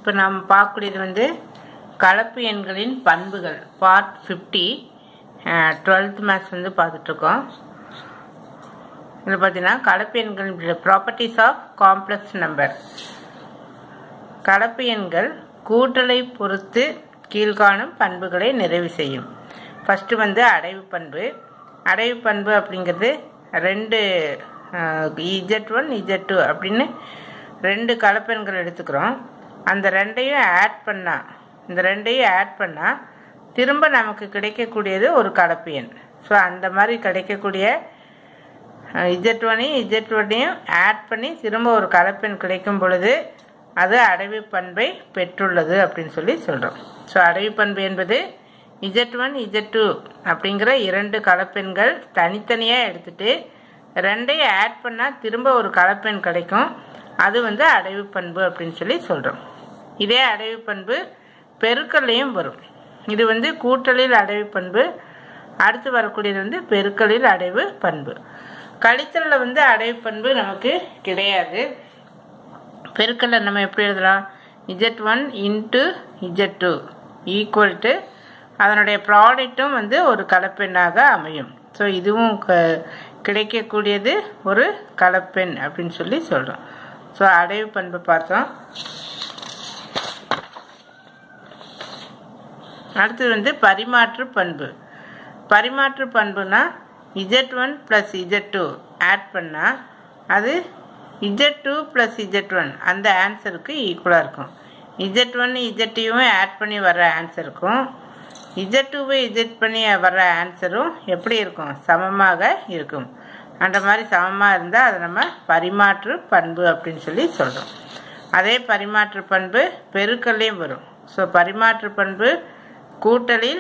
இப்போ நாம் பார்க்கக்கூடியது வந்து கலப்பு எண்களின் பண்புகள் பார்ட் ஃபிஃப்டி டுவெல்த் மேத்ஸ் வந்து பார்த்துட்ருக்கோம் இதில் பார்த்தீங்கன்னா கலப்பு எண்களின் ப்ராப்பர்ட்டிஸ் ஆஃப் காம்ப்ளெக்ஸ் நம்பர் கலப்பு எண்கள் கூட்டலை பொறுத்து கீழ்காணும் பண்புகளை நிறைவு செய்யும் ஃபஸ்ட்டு வந்து அடைவு பண்பு அடைவு பண்பு அப்படிங்கிறது ரெண்டு இஜெட் ஒன் இஜெட் டூ அப்படின்னு ரெண்டு கலப்பெண்கள் எடுத்துக்கிறோம் அந்த ரெண்டையும் ஆட் பண்ணால் இந்த ரெண்டையும் ஆட் பண்ணால் திரும்ப நமக்கு கிடைக்கக்கூடியது ஒரு கலப்பு எண் ஸோ அந்த மாதிரி கிடைக்கக்கூடிய இஜெட் ஒனையும் இஜெட் ஒன்னையும் ஆட் பண்ணி திரும்ப ஒரு கலப்பெண் கிடைக்கும் பொழுது அது அடைவு பண்பை பெற்றுள்ளது அப்படின்னு சொல்லி சொல்கிறோம் ஸோ அடைவு பண்பு என்பது இஜெட் ஒன் இஜெட் டூ அப்படிங்கிற இரண்டு கலப்பெண்கள் தனித்தனியாக எடுத்துட்டு ரெண்டையும் ஆட் பண்ணால் திரும்ப ஒரு கலப்பெண் கிடைக்கும் அது வந்து அடைவு பண்பு அப்படின்னு சொல்லி சொல்கிறோம் இதே அடைவு பண்பு பெருக்கல்லையும் வரும் இது வந்து கூட்டலில் அடைவு பண்பு அடுத்து வரக்கூடியது வந்து பெருக்கலில் அடைவு பண்பு கழித்தலில் வந்து அடைவு பண்பு நமக்கு கிடையாது பெருக்கல்ல நம்ம எப்படி எழுதலாம் Z one into Z two equal to அதனுடைய ப்ராடக்ட்டும் வந்து ஒரு கலப்பெண்ணாக அமையும் ஸோ இதுவும் க கிடைக்கக்கூடியது ஒரு கலப்பெண் அப்படின்னு சொல்லி சொல்கிறோம் ஸோ அடைவு பண்பு பார்த்தோம் அடுத்தது வந்து பரிமாற்று பண்பு பரிமாற்று பண்புனா Z one plus Z two add பண்ணால் அது Z two plus Z one அந்த ஆன்சருக்கு ஈக்குவலாக இருக்கும் இஜெட் ஒன் இஜெட்டையும் ஆட் பண்ணி வர்ற ஆன்சருக்கும் இஜெட் டூவை இஜெட் பண்ணி வர்ற ஆன்சரும் எப்படி இருக்கும் சமமாக இருக்கும் அந்த மாதிரி சமமாக இருந்தால் அதை நம்ம பரிமாற்று பண்பு அப்படின்னு சொல்லி சொல்கிறோம் அதே பரிமாற்று பண்பு பெருக்கல்லையும் வரும் ஸோ பரிமாற்று பண்பு கூட்டலில்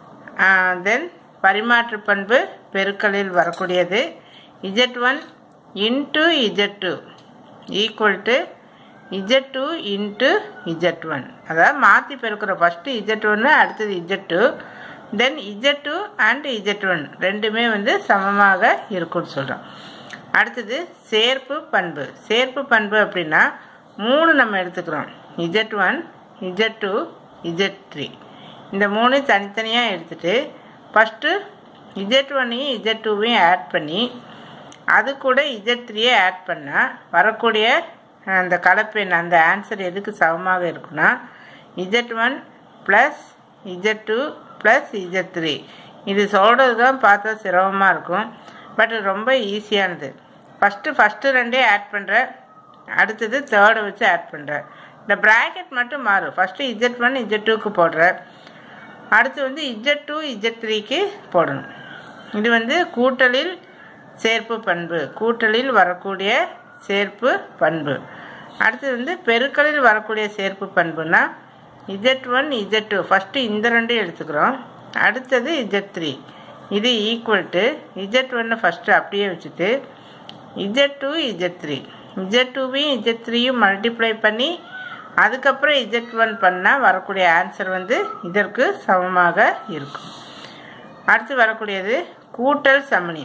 தென் பரிமாற்று பண்பு பெருக்கலில் வரக்கூடியது Z one into Z two equal to Z two into Z one அதாவது மாற்றி பெருக்கிறோம் ஃபஸ்ட்டு இஜெட் ஒன்று அடுத்தது Z two then Z two and Z one ரெண்டுமே வந்து சமமாக இருக்கும்னு சொல்கிறோம் அடுத்தது சேர்ப்பு பண்பு சேர்ப்பு பண்பு அப்படின்னா மூணு நம்ம எடுத்துக்கிறோம் Z one Z two Z three இந்த மூணு தனித்தனியாக எடுத்துகிட்டு ஃபஸ்ட்டு இஜெட் ஒன்னையும் இஜெட் டூவையும் ஆட் பண்ணி அது கூட இஜெட் த்ரீயை ஆட் பண்ணால் வரக்கூடிய அந்த கலப்பெண் அந்த ஆன்சர் எதுக்கு சமமாக இருக்குன்னா Z one plus Z two plus Z three இது சொல்கிறது தான் பார்த்தா சிரமமாக இருக்கும் பட் ரொம்ப ஈஸியானது ஃபஸ்ட்டு ஃபஸ்ட்டு ரெண்டே ஆட் பண்ணுறேன் அடுத்தது தேர்டை வச்சு ஆட் பண்ணுறேன் இந்த ப்ராக்கெட் மட்டும் மாறும் ஃபஸ்ட்டு இஜெட் ஒன் இஜெட் டூக்கு போடுறேன் அடுத்து வந்து இஜெட் டூ இஜெட் த்ரீக்கு போடணும் இது வந்து கூட்டலில் சேர்ப்பு பண்பு கூட்டலில் வரக்கூடிய சேர்ப்பு பண்பு அடுத்தது வந்து பெருக்கலில் வரக்கூடிய சேர்ப்பு பண்புனா Z one Z two first இந்த ரெண்டையும் எடுத்துக்கிறோம் அடுத்தது இஜெட் த்ரீ இது ஈக்குவல் டு இஜெட் ஒன்று ஃபஸ்ட்டு அப்படியே வச்சுட்டு Z two Z three Z டூவையும் இஜெட் த்ரீயும் மல்டிப்ளை பண்ணி அதுக்கப்புறம் இஜெட் ஒன் பண்ணால் வரக்கூடிய ஆன்சர் வந்து இதற்கு சமமாக இருக்கும் அடுத்து வரக்கூடியது கூட்டல் சமணி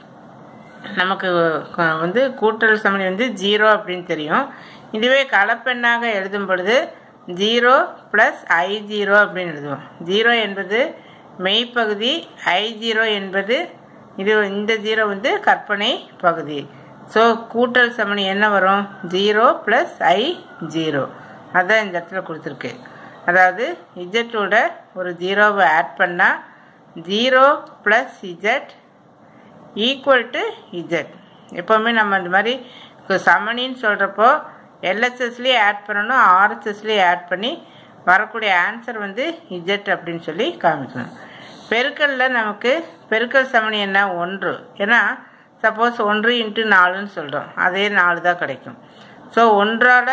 நமக்கு வந்து கூட்டல் சமணி வந்து ஜீரோ அப்படின்னு தெரியும் இதுவே கலப்பெண்ணாக எழுதும் பொழுது ஜீரோ ப்ளஸ் ஐ ஜீரோ அப்படின்னு எழுதுவோம் ஜீரோ என்பது மெய்ப்பகுதி ஐ ஜீரோ என்பது இது இந்த ஜீரோ வந்து கற்பனை பகுதி ஸோ கூட்டல் சமணி என்ன வரும் ஜீரோ ப்ளஸ் ஐ ஜீரோ அதான் இந்த இடத்துல கொடுத்துருக்கு அதாவது இஜெட்டோட ஒரு ஜீரோவை ஆட் பண்ணால் zero plus Z equal to Z எப்போவுமே நம்ம இந்த மாதிரி சமணின்னு சொல்கிறப்போ எல்எஸ்எஸ்லேயே ஆட் பண்ணணும் ஆர்எஸ்எஸ்லேயே ஆட் பண்ணி வரக்கூடிய ஆன்சர் வந்து இஜெட் அப்படின்னு சொல்லி காமிக்கணும் பெருக்கலில் நமக்கு பெருக்கல் சமணி என்ன ஒன்று ஏன்னா சப்போஸ் ஒன்று இன்ட்டு நாலுன்னு சொல்கிறோம் அதே நாலு தான் கிடைக்கும் ஸோ ஒன்றால்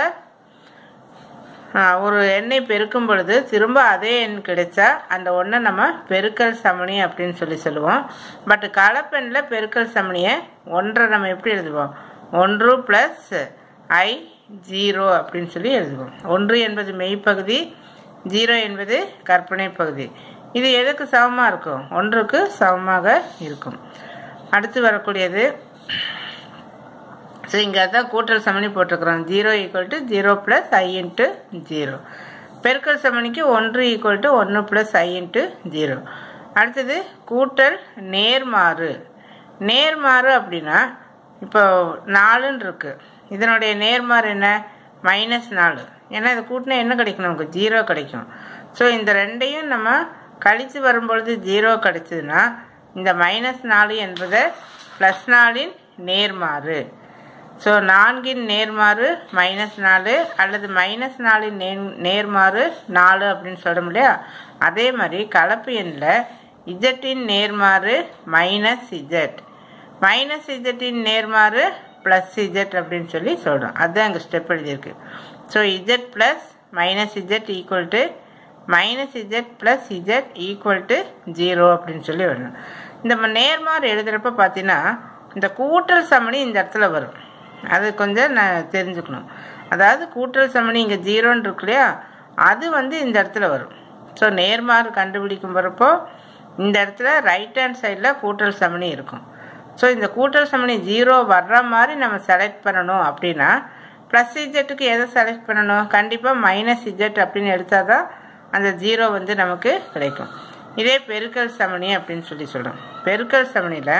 ஒரு எண்ணை பெருக்கும் பொழுது திரும்ப அதே எண் கிடைச்சா அந்த ஒன்றை நம்ம பெருக்கல் சமணி அப்படின்னு சொல்லி சொல்லுவோம் பட் கலப்பெண்ணில் பெருக்கல் சமணியை ஒன்றை நம்ம எப்படி எழுதுவோம் ஒன்று ப்ளஸ் ஐ ஜீரோ அப்படின்னு சொல்லி எழுதுவோம் ஒன்று என்பது மெய்ப்பகுதி ஜீரோ என்பது கற்பனை பகுதி இது எதுக்கு சமமாக இருக்கும் ஒன்றுக்கு சமமாக இருக்கும் அடுத்து வரக்கூடியது ஸோ இங்கே தான் கூட்டல் சமணி போட்டிருக்கிறோம் zero equal to zero plus I into zero பெருக்கல் சமணிக்கு ஒன்று ஈக்குவல் டு ஒன்று ப்ளஸ் ஐ இன்ட்டு ஜீரோ அடுத்தது கூட்டல் நேர்மாறு நேர்மாறு அப்படின்னா இப்போ நாலுன்னு இருக்குது இதனுடைய நேர்மாறு என்ன மைனஸ் நாலு ஏன்னா இதை கூட்டினா என்ன கிடைக்கும் நமக்கு ஜீரோ கிடைக்கும் ஸோ இந்த ரெண்டையும் நம்ம கழித்து வரும்பொழுது ஜீரோ கிடைச்சதுன்னா இந்த மைனஸ் நாலு என்பதை ப்ளஸ் நாலின் நேர்மாறு ஸோ நான்கின் நேர்மாறு மைனஸ் நாலு அல்லது மைனஸ் நாலின் நே நேர்மாறு நாலு அப்படின்னு சொல்ல இல்லையா அதே மாதிரி கலப்பு எண்ணில் இஜட்டின் நேர்மாறு மைனஸ் இஜட் மைனஸ் இஜட்டின் நேர்மாறு ப்ளஸ் இஜட் அப்படின்னு சொல்லி சொல்கிறோம் அதுதான் அங்கே ஸ்டெப் எழுதியிருக்கு so Z plus minus Z equal to minus Z plus Z equal to zero அப்படின்னு சொல்லி வரணும் இந்த ம- நேர்மாறு எழுதுகிறப்ப பார்த்தீங்கன்னா இந்த கூட்டல் சமணி இந்த இடத்துல வரும் அது கொஞ்சம் நான் தெரிஞ்சுக்கணும் அதாவது கூட்டல் சமணி இங்கே ஜீரோன்னு இருக்கு இல்லையா அது வந்து இந்த இடத்துல வரும் ஸோ நேர்மாறு கண்டுபிடிக்கும் போகிறப்போ இந்த இடத்துல ரைட் ஹேண்ட் சைடில் கூட்டல் சமணி இருக்கும் ஸோ இந்த கூட்டல் சமணி ஜீரோ வர்ற மாதிரி நம்ம செலக்ட் பண்ணணும் அப்படின்னா ப்ளஸ் இஜெட்டுக்கு எதை செலக்ட் பண்ணணும் கண்டிப்பாக மைனஸ் இஜெட் அப்படின்னு எடுத்தால் தான் அந்த ஜீரோ வந்து நமக்கு கிடைக்கும் இதே பெருக்கல் சமணி அப்படின்னு சொல்லி சொல்கிறோம் பெருக்கல் சமணியில்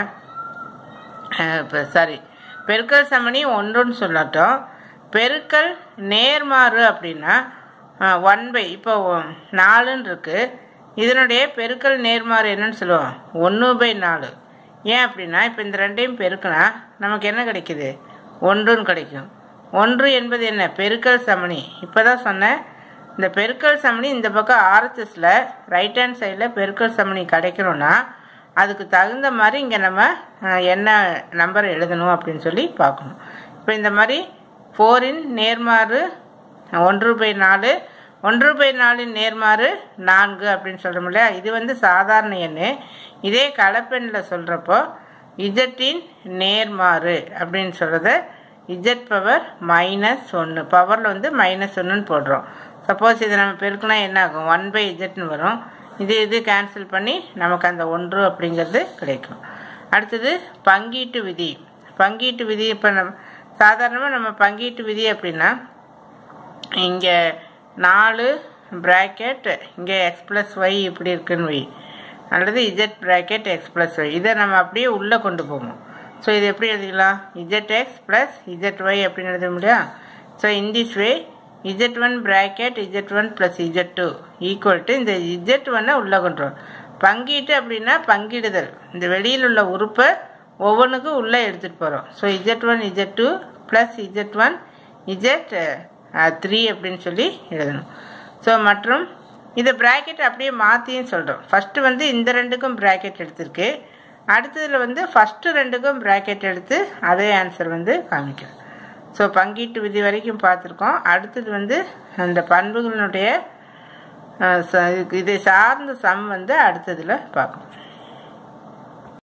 இப்போ சாரி பெருக்கல் சமணி ஒன்றுன்னு சொல்லட்டும் பெருக்கல் நேர்மாறு அப்படின்னா ஒன் பை இப்போ ஒ- நாலுன்னு இருக்கு இதனுடைய பெருக்கல் நேர்மாறு என்னன்னு சொல்லுவோம் ஒன்று பை நாலு ஏன் அப்படின்னா இப்போ இந்த ரெண்டையும் பெருக்கினா நமக்கு என்ன கிடைக்குது ஒன்றுன்னு கிடைக்கும் ஒன்று என்பது என்ன பெருக்கல் சமணி இப்போ தான் சொன்னேன் இந்த பெருக்கல் சமணி இந்த பக்கம் ஆர்எஸ்எஸில் ரைட் ஹேண்ட் சைடில் பெருக்கல் சமணி கிடைக்கணும்னா அதுக்கு தகுந்த மாதிரி இங்கே நம்ம அஹ், என்ன நம்பர் எழுதணும் அப்படின்னு சொல்லி பார்க்கணும் இப்போ இந்த மாதிரி ஃபோரின் நேர்மாறு ஒன்று பை நாலு ஒன்று பை நாலின் நேர்மாறு நான்கு அப்படின்னு சொல்கிறோம் இல்லையா இது வந்து சாதாரண எண் இதே கலப்பெண்ணில் சொல்கிறப்போ இஜட்டின் நேர்மாறு அப்படின்னு சொல்கிறத இஜட் பவர் மைனஸ் ஒன்று பவரில் வந்து மைனஸ் ஒன்றுன்னு போடுறோம் சப்போஸ் இதை நம்ம பெருக்குனா என்ன ஆகும் ஒன் பை இஜட்னு வரும் இது இது கேன்சல் பண்ணி நமக்கு அந்த ஒன்று அப்படிங்கிறது கிடைக்கும் அடுத்தது பங்கீட்டு விதி பங்கீட்டு விதி இப்போ நம்ம சாதாரணமாக நம்ம பங்கீட்டு விதி அப்படின்னா இங்கே நாலு ப்ராக்கெட் இங்கே எக்ஸ் ப்ளஸ் ஒய் இப்படி இருக்குன்னு வை அல்லது Z bracket X plus Y இதை நம்ம அப்படியே உள்ளே கொண்டு போவோம் ஸோ இது எப்படி எழுதிக்கலாம் Z X plus Z Y அப்படின்னு எழுத முடியா so in this way Z one bracket Z one plus Z two equal to இந்த இஜெட் ஒன்னை உள்ளே கொண்டு வரும் பங்கீட்டு அப்படின்னா பங்கிடுதல் இந்த வெளியில் உள்ள உறுப்பை ஒவ்வொன்றுக்கும் உள்ளே எடுத்துகிட்டு போகிறோம் so Z one Z two plus Z one Z three அப்படின்னு சொல்லி எழுதணும் ஸோ மற்றும் இதை ப்ராக்கெட் அப்படியே மாற்றியும் சொல்கிறோம் ஃபஸ்ட்டு வந்து இந்த ரெண்டுக்கும் ப்ராக்கெட் எடுத்திருக்கு அடுத்ததில் வந்து ஃபஸ்ட்டு ரெண்டுக்கும் ப்ராக்கெட் எடுத்து அதே ஆன்சர் வந்து காமிக்கிறோம் ஸோ பங்கீட்டு விதி வரைக்கும் பார்த்துருக்கோம் அடுத்தது வந்து அந்த பண்புகளினுடைய அஹ், ச- இதை சார்ந்த சம் வந்து அடுத்ததில் பார்க்கணும்